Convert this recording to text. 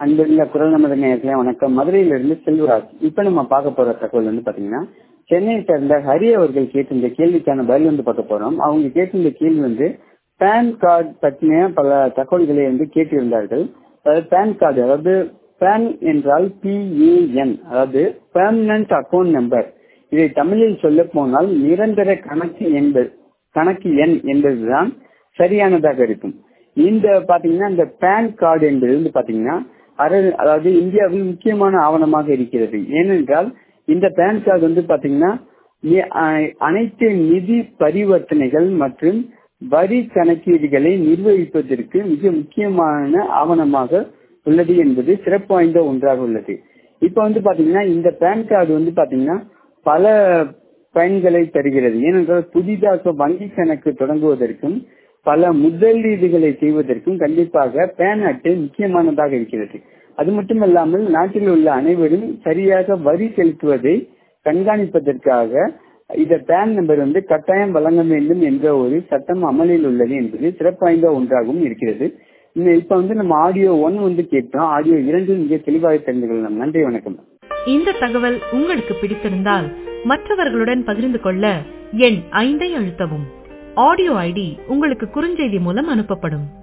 அன்புள்ள குரல் நமது நேரத்துல வணக்கம் மதுரையிலிருந்து செல்வராஜ் இப்ப நம்ம பார்க்க போற தகவல் வந்து பாத்தீங்கன்னா சென்னையை சேர்ந்த ஹரி அவர்கள் கேட்டிருந்த கேள்விக்கான பதில் வந்து பார்க்க போறோம் அவங்க கேட்டிருந்த கேள்வி வந்து பேன் கார்டு பற்றின பல தகவல்களை வந்து கேட்டிருந்தார்கள் அதாவது பேன் கார்டு அதாவது பேன் என்றால் பிஏஎன் அதாவது பெர்மனன்ட் அக்கௌண்ட் நம்பர் இதை தமிழில் சொல்ல போனால் நிரந்தர கணக்கு என்பது கணக்கு எண் என்பதுதான் சரியானதாக இருக்கும் இந்த பாத்தீங்கன்னா இந்த பேன் கார்டு என்பது வந்து பாத்தீங்கன்னா அர- அதாவது இந்தியாவில் முக்கியமான ஆவணமாக இருக்கிறது ஏனென்றால் இந்த பேன் கார்டு வந்து பாத்தீங்கன்னா நி- அ- அனைத்து நிதி பரிவர்த்தனைகள் மற்றும் வரி கணக்கீடுகளை நிர்வகிப்பதற்கு மிக முக்கியமான ஆவணமாக உள்ளது என்பது சிறப்பு வாய்ந்த ஒன்றாக உள்ளது இப்ப வந்து பாத்தீங்கன்னா இந்த பேன் கார்டு வந்து பாத்தீங்கன்னா பல பயன்களை தருகிறது ஏனென்றால் புதிதாக வங்கி கணக்கு தொடங்குவதற்கும் பல முதலீடுகளை செய்வதற்கும் கண்டிப்பாக பேன் அட்டை முக்கியமானதாக இருக்கிறது அது மட்டுமல்லாமல் நாட்டில் உள்ள அனைவரும் சரியாக வரி செலுத்துவதை கண்காணிப்பதற்காக இந்த பேன் நம்பர் வந்து கட்டாயம் வழங்க வேண்டும் என்ற ஒரு சட்டம் அமலில் உள்ளது என்பது சிறப்பு வாய்ந்த ஒன்றாகவும் இருக்கிறது இந்த இப்ப வந்து நம்ம ஆடியோ ஒன் வந்து கேட்டோம் ஆடியோ இரண்டு மிக தெளிவாக தெரிந்து கொள்ளலாம் நன்றி வணக்கம் இந்த தகவல் உங்களுக்கு பிடித்திருந்தால் மற்றவர்களுடன் பகிர்ந்து கொள்ள எண் ஐந்தை அழுத்தவும் ஆடியோ ஐடி உங்களுக்கு குறுஞ்செய்தி மூலம் அனுப்பப்படும்